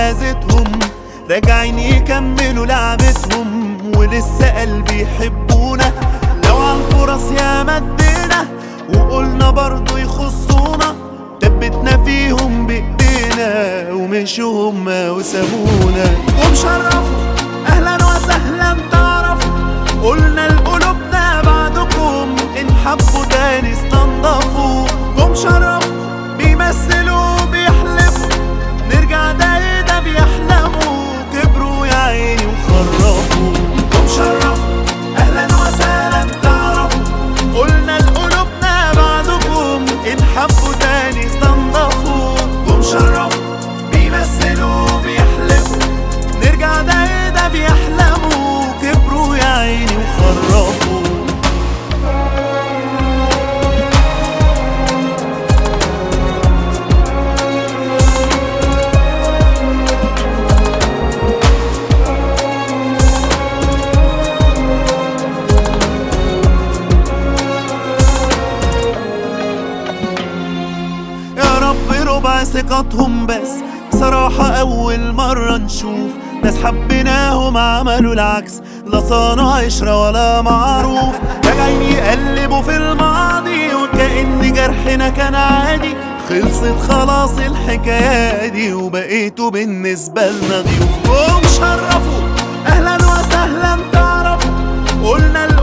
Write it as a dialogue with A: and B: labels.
A: أذتهم راجعين يكملوا لعبتهم ولسه قلبي يحبونا لو عالفرص يا مدينا وقلنا برضو يخصونا دبتنا فيهم بإيدينا ومشوا هما وسابونا ومشرفوا أهلا وسهلا تعرفوا قلنا لقلوبنا بعدكم إن حبوا تاني استنضفوا جم شرفوا بيمثلوا بيحلفوا نرجع ده ده بيحلموا كبروا يا عيني وخرفوا جم شرفوا أهلا وسهلا تعرفوا قلنا لقلوبنا بعدكم إن حبوا تاني استنضفوا جم شرفوا بيمثلوا بيحلفوا نرجع ده ده بيحلموا كبروا يا عيني وخرفوا يا رب ربع ثقتهم بس بصراحة أول مرة نشوف ناس حبيناهم عملوا العكس لا صانع عشرة ولا معروف راجعين يقلبوا في الماضي وكأن جرحنا كان عادي خلصت خلاص الحكاية دي وبقيتوا بالنسبة لنا ضيوف ومشرفوا أهلا وسهلا تعرفوا قلنا